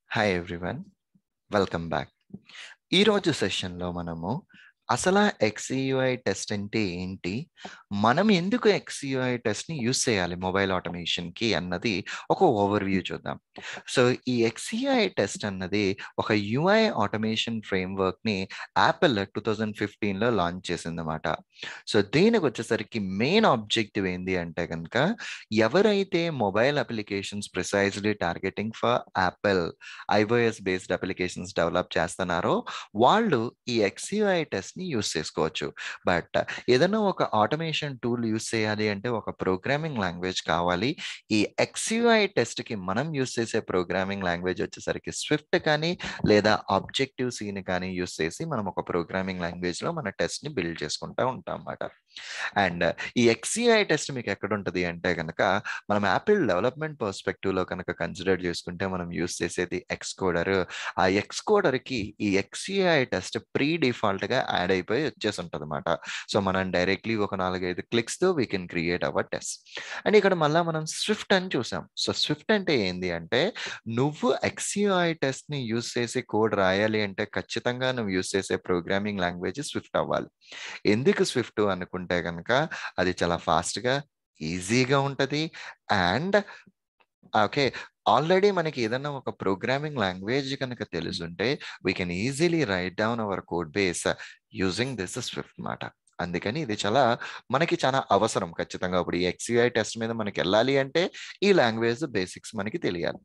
hi everyone welcome back ఈరోజు సెషన్లో మనము అసలు ఎక్స్ఈఐ టెస్ట్ అంటే ఏంటి మనం ఎందుకు ఎక్స్ఈఐ టెస్ట్ని యూస్ చేయాలి మొబైల్ ఆటోమేషన్కి అన్నది ఒక ఓవర్వ్యూ చూద్దాం సో ఈ ఎక్స్ఈఐ టెస్ట్ అన్నది ఒక యుఐ ఆటోమేషన్ ఫ్రేమ్వర్క్ని యాపిల్ టూ థౌజండ్ ఫిఫ్టీన్లో లాంచ్ చేసిందన్నమాట సో దీనికి వచ్చేసరికి మెయిన్ ఆబ్జెక్టివ్ ఏంటి అంటే కనుక ఎవరైతే mobile applications precisely targeting for Apple iOS based applications develop చేస్తున్నారో వాళ్ళు ఈ ఎక్స్యుఐ టెస్ట్ని యూస్ చేసుకోవచ్చు బట్ ఏదైనా ఒక ఆటోమేషన్ టూల్ యూస్ చేయాలి అంటే ఒక ప్రోగ్రామింగ్ లాంగ్వేజ్ కావాలి ఈ ఎక్స్యుఐ టెస్ట్కి మనం యూస్ చేసే ప్రోగ్రామింగ్ లాంగ్వేజ్ వచ్చేసరికి స్విఫ్ట్ కానీ లేదా ఆబ్జెక్టివ్ సీని కానీ యూస్ చేసి మనం ఒక ప్రోగ్రామింగ్ లాంగ్వేజ్లో మన టెస్ట్ని బిల్డ్ చేసుకుంటూ ఉంటాం అన్నమాట అండ్ ఈ ఎక్స్ఈఐ టెస్ట్ మీకు ఎక్కడ ఉంటుంది అంటే కనుక మనం యాపిల్ డెవలప్మెంట్ పర్స్పెక్టివ్లో కనుక కన్సిడర్ చేసుకుంటే మనం యూస్ చేసేది ఎక్స్కోడర్ ఆ ఎక్స్కోడర్కి ఈ ఎక్స్ఈఐ టెస్ట్ ప్రీ డిఫాల్ట్గా యాడ్ అయిపోయి వచ్చేసి ఉంటుంది అనమాట సో మనం డైరెక్ట్లీ ఒక నాలుగైదు క్లిక్స్తో we can create our test and ఇక్కడ మళ్ళీ మనం స్విఫ్ట్ అని చూసాం సో స్విఫ్ట్ అంటే ఏంది అంటే నువ్వు ఎక్స్ఈఐ టెస్ట్ని యూస్ చేసి కోడ్ రాయాలి అంటే ఖచ్చితంగా నువ్వు యూస్ చేసే ప్రోగ్రామింగ్ లాంగ్వేజ్ స్విఫ్ట్ అవ్వాలి ఎందుకు స్విఫ్ట్ అనుకుంటే కనుక అది చాలా ఫాస్ట్గా ఈజీగా ఉంటుంది అండ్ ఓకే ఆల్రెడీ మనకి ఏదైనా ఒక ప్రోగ్రామింగ్ లాంగ్వేజ్ కనుక తెలుసుంటే we can easily write down our code base using this Swift మాట అందుకని ఇది చాలా మనకి చాలా అవసరం ఖచ్చితంగా ఇప్పుడు ఈ ఎక్స్యుఐ టెస్ట్ మీద మనకి వెళ్ళాలి అంటే ఈ లాంగ్వేజ్ బేసిక్స్ మనకి తెలియాలి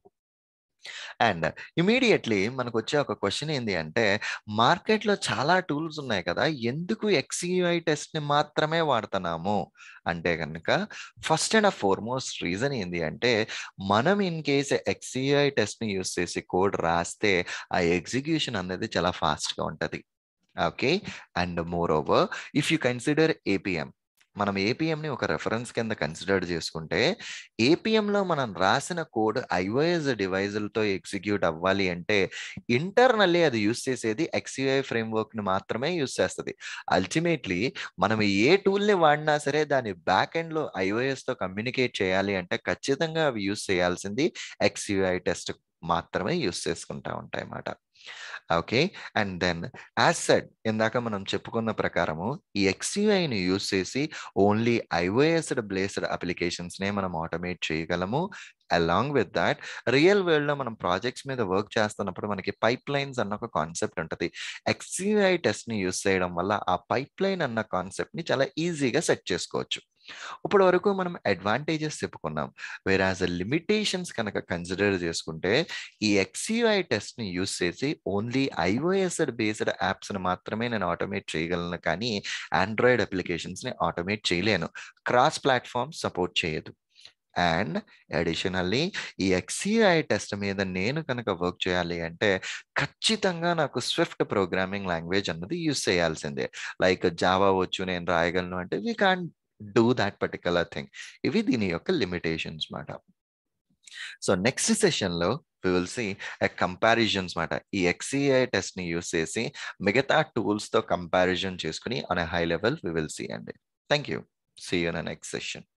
అండ్ ఇమీడియట్లీ మనకు వచ్చే ఒక క్వశ్చన్ ఏంటి అంటే మార్కెట్లో చాలా టూల్స్ ఉన్నాయి కదా ఎందుకు ఎక్స్ఈఐ టెస్ట్ని మాత్రమే వాడుతున్నాము అంటే కనుక ఫస్ట్ అండ్ ఫార్మోస్ట్ రీజన్ ఏంటి అంటే మనం ఇన్ కేస్ ఎక్స్ఈఐ టెస్ట్ని యూస్ చేసి కోడ్ రాస్తే ఆ ఎగ్జిక్యూషన్ అనేది చాలా ఫాస్ట్గా ఉంటుంది okay and more over if you consider APM మనం ఏపీఎంని ఒక రెఫరెన్స్ కింద కన్సిడర్ చేసుకుంటే ఏపీఎంలో మనం రాసిన కోడ్ ఐఓఎస్ డివైజులతో ఎగ్జిక్యూట్ అవ్వాలి అంటే ఇంటర్నల్లీ అది యూస్ చేసేది ఎక్స్యుఐ ఫ్రేమ్వర్క్ని మాత్రమే యూస్ చేస్తుంది అల్టిమేట్లీ మనం ఏ టూల్ని వాడినా సరే దాని బ్యాక్ ఎండ్లో ఐఓఎస్తో కమ్యూనికేట్ చేయాలి అంటే ఖచ్చితంగా అవి యూస్ చేయాల్సింది ఎక్స్యుఐ టెస్ట్ మాత్రమే యూస్ చేసుకుంటా ఉంటాయి అన్నమాట okay and then as said ఇందాక మనం చెప్పుకున్న ప్రకారము ఈ ఎక్స్యుఐని యూస్ చేసి ఓన్లీ ఐఓఎస్డ్ బ్లేస్డ్ అప్లికేషన్స్నే మనం ఆటోమేట్ చేయగలము అలాంగ్ విత్ దాట్ రియల్ వరల్డ్లో మనం ప్రాజెక్ట్స్ మీద వర్క్ చేస్తున్నప్పుడు మనకి పైప్ లైన్స్ అన్న ఒక కాన్సెప్ట్ ఉంటుంది ఎక్స్యుఐ టెస్ట్ని యూస్ చేయడం వల్ల ఆ పైప్ లైన్ అన్న కాన్సెప్ట్ని చాలా ఈజీగా సెట్ చేసుకోవచ్చు ఇప్పటి వరకు మనం అడ్వాంటేజెస్ చెప్పుకున్నాం వేరే యాజ్ లిమిటేషన్స్ కనుక కన్సిడర్ చేసుకుంటే ఈ ఎక్స్యుఐ టెస్ట్ని యూస్ చేసి ఓన్లీ ఐఓఎస్డ్ బేస్డ్ యాప్స్ని మాత్రమే నేను ఆటోమేట్ చేయగలను కానీ ఆండ్రాయిడ్ అప్లికేషన్స్ని ఆటోమేట్ చేయలేను క్రాస్ ప్లాట్ఫామ్ సపోర్ట్ చేయదు అండ్ అడిషనల్లీ ఈ ఎక్స్ఈఐ టెస్ట్ మీద నేను కనుక వర్క్ చేయాలి అంటే ఖచ్చితంగా నాకు స్విఫ్ట్ ప్రోగ్రామింగ్ లాంగ్వేజ్ అన్నది యూస్ చేయాల్సిందే లైక్ జావా వచ్చు నేను రాయగలను అంటే we can do that particular thing ఇవి దీని యొక్క లిమిటేషన్స్ మాట సో నెక్స్ట్ సెషన్లో వి విల్ సి కంపారిజన్స్ మాట ఈ ఎక్స్ఈఐ టెస్ట్ని యూస్ చేసి మిగతా టూల్స్తో కంపారిజన్ చేసుకుని on high level we will see అండి thank you see you next session